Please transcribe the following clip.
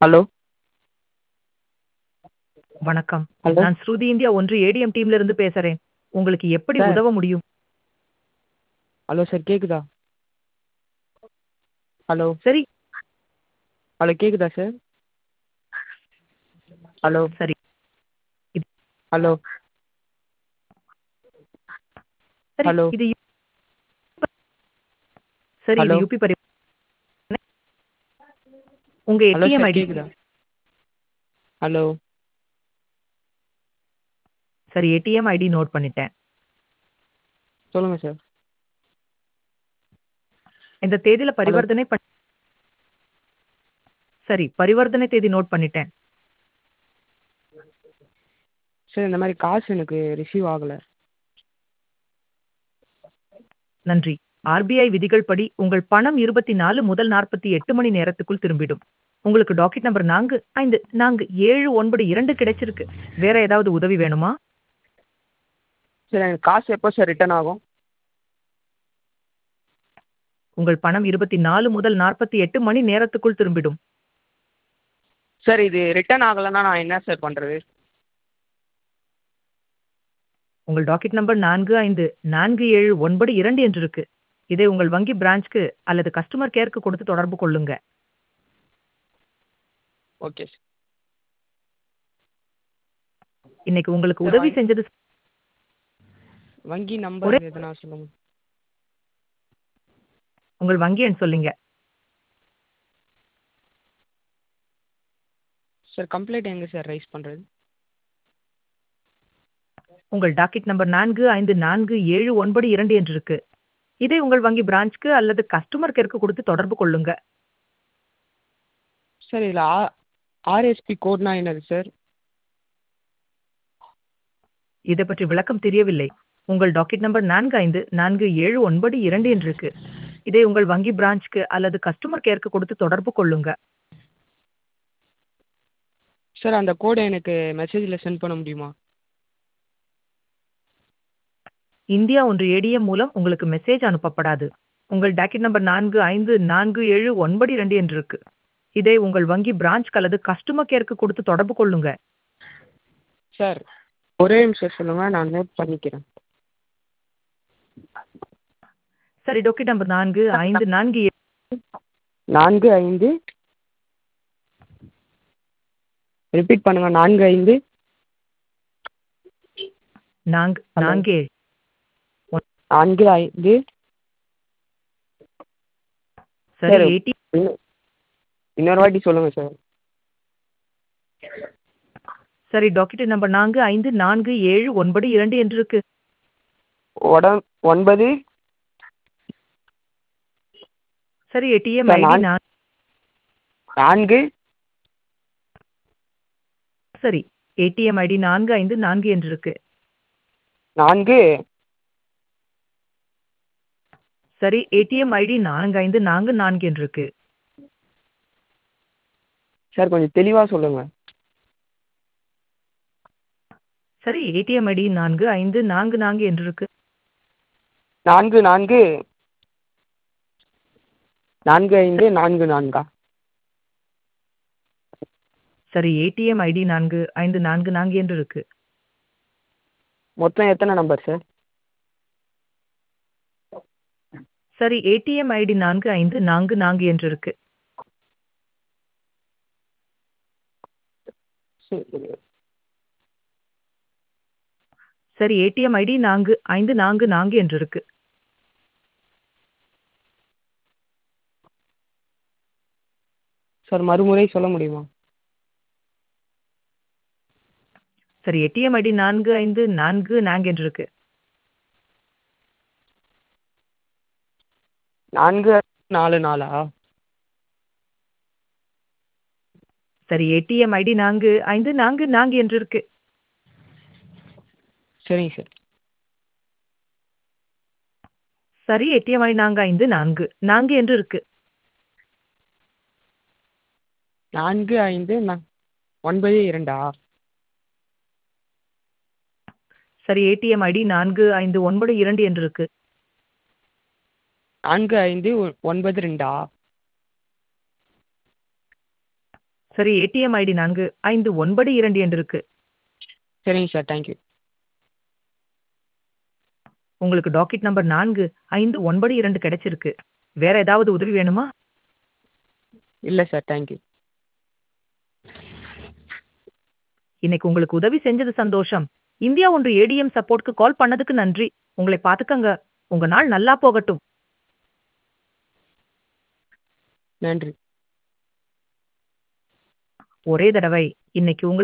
hello வணக்கம் hello நான் ஸ்ருதி India ஒன்று ஏடிஎம் டீம்ல இருந்து பேசுறேன் உங்களுக்கு எப்படி சார் உதவ முடியும் ஹலோ சார் கேட்குதா ஹலோ சரி ஹலோ கேட்குதா சார் ஹலோ சரி இது- ஹலோ சரி ஹலோ இது யு- சரி இது ஹலோ யூபி பரி உங்க ஹலோ ஏடிஎம் சார் ஐடி கேட்குதா ஹலோ சரி ஏடிஎம் ஐடி நோட் பண்ணிட்டேன் சொல்லுங்கள் சார் இந்த தேதியில ஹலோ பரிவர்த்தனை பண்ண சரி பரிவர்த்தனை தேதி நோட் பண்ணிட்டேன் சார் இந்த மாதிரி காசு எனக்கு ரிசீவ் ஆகலை நன்றி ஆர்பிஐ விதிகள் படி உங்கள் பணம் இருபத்தி நாலு முதல் நாற்பத்தி எட்டு மணி நேரத்துக்குள் திரும்பிடும் உங்களுக்கு டாக்கெட் நம்பர் நான்கு ஐந்து நான்கு ஏழு ஒன்பது இரண்டு கிடைச்சிருக்கு வேற ஏதாவது உதவி வேணுமா சார் எனக்கு காசு எப்போ சார் ரிட்டர்ன் ஆகும் உங்கள் பணம் இருபத்தி நாலு முதல் நாற்பத்தி எட்டு மணி நேரத்துக்குள் திரும்பிடும் சார் இது ரிட்டர்ன் ஆகலைன்னா நான் என்ன சார் பண்ணுறது உங்கள் டாக்கெட் நம்பர் நான்கு ஐந்து நான்கு ஏழு ஒன்பது இரண்டு என்று இருக்கு இதை உங்கள் வங்கி பிரான்ச்க்கு அல்லது கஸ்டமர் கேருக்கு கொடுத்து தொடர்பு கொள்ளுங்க ஓகே சார் இன்னைக்கு உங்களுக்கு சார் உதவி வங்கி செஞ்சது வங்கி ஒரே நம்பர் எதனா சொல்லுங்கள் உங்கள் வங்கி எண் சொல்லுங்க சார் கம்ப்ளைண்ட் எங்கே சார் ரைஸ் பண்ணுறது உங்கள் டாக்கெட் நம்பர் நான்கு ஐந்து நான்கு ஏழு ஒன்பது இரண்டு என்று இருக்கு இதை உங்கள் வங்கி பிரான்ச்க்கு அல்லது கஸ்டமர் கேருக்கு கொடுத்து தொடர்பு கொள்ளுங்க சார் இதில் ஆ ஆர்எஸ்பி கோட்னா என்னது சார் இதை பற்றி விளக்கம் தெரியவில்லை உங்கள் டாக்கெட் நம்பர் நான்கு ஐந்து நான்கு ஏழு ஒன்பது இரண்டு என்று இருக்கு இதை உங்கள் வங்கி பிரான்ச்க்கு அல்லது கஸ்டமர் கேருக்கு கொடுத்து தொடர்பு கொள்ளுங்க சார் அந்த கோடை எனக்கு மெசேஜில் சென்ட் பண்ண முடியுமா இந்தியா ஒன்று ஏடிஎம் மூலம் உங்களுக்கு மெசேஜ் அனுப்பப்படாது உங்கள் டாக்கெட் நம்பர் நான்கு ஐந்து நான்கு ஏழு ஒன்பது இரண்டு என்று இருக்கு இதை உங்கள் வங்கி பிரான்ச் அல்லது கஸ்டமர் கேருக்கு கொடுத்து தொடர்பு கொள்ளுங்க சார் ஒரே நிமிஷம் சொல்லுங்கள் நான் நோட் பண்ணிக்கிறேன் சரி டாக்கெட் நம்பர் நான்கு ஐந்து நான்கு ஏழு நான்கு ஐந்து ரிப்பீட் பண்ணுங்கள் நான்கு ஐந்து நான்கு ஹலோ நான்கு ஏழு ஒன்- நான்கு ஐந்து சரி சார் ஏடி இன்னும் இன்னொரு வாட்டி சொல்லுங்கள் சார் சரி டாக்கெட் நம்பர் நான்கு ஐந்து நான்கு ஏழு ஒன்பது இரண்டு என்று இருக்கு உட ஒன்பது சரி ஏடிஎம் சார் ஐடி நான் நான்கு சரி ஏடிஎம் ஐடி நான்கு ஐந்து நான்கு என்று இருக்கு நான்கு சரி ஏடிஎம் ஐடி நான்கு ஐந்து நான்கு நான்கு என்று இருக்கு சார் கொஞ்சம் தெளிவாக சொல்லுங்கள் சரி ஏடிஎம் ஐடி நான்கு ஐந்து நான்கு நான்கு என்று இருக்கு நான்கு நான்கு நான்கு ஐந்து நான்கு நான்கா சரி ஏடிஎம் ஐடி நான்கு ஐந்து நான்கு நான்கு என்று இருக்கு மொத்தம் எத்தனை நம்பர் சார் சரி ஏடிஎம் ஐடி நான்கு ஐந்து நான்கு நான்கு என்று இருக்கு சரி சரி ஏடிஎம் ஐடி நான்கு ஐந்து நான்கு நான்கு என்று இருக்கு சார் மறுமுறை சொல்ல முடியுமா சரி ஏடிஎம் ஐடி நான்கு ஐந்து நான்கு நான்கு என்று இருக்கு நான்கு நாலு நாலா சரி ஏடிஎம் ஐடி நான்கு ஐந்து நான்கு நான்கு என்று இருக்கு சரிங்க சார் சரி ஏடிஎம் ஐடி நான்கு ஐந்து நான்கு நான்கு என்று இருக்கு நான்கு ஐந்து நா- ஒன்பது இரண்டா சரி ஏடிஎம் ஐடி நான்கு ஐந்து ஒன்பது இரண்டு என்று இருக்கு நான்கு ஐந்து ஒ- ஒன்பது ரெண்டா சரி ஏடிஎம் ஐடி நான்கு ஐந்து ஒன்பது இரண்டு என்று இருக்கு சரிங்க சார் தேங்க்யூ உங்களுக்கு டாக்கெட் நம்பர் நான்கு ஐந்து ஒன்பது இரண்டு கிடைச்சிருக்கு வேற ஏதாவது உதவி வேணுமா இல்லை சார் தேங்க்யூ இன்னைக்கு உங்களுக்கு உதவி செஞ்சது சந்தோஷம் இந்தியா ஒன்று ஏடிஎம் சப்போர்ட்க்கு கால் பண்ணதுக்கு நன்றி உங்களை பாத்துக்கங்க உங்க நாள் நல்லா போகட்டும் நன்றி ஒரே தடவை இன்னைக்கு உங்களுக்கு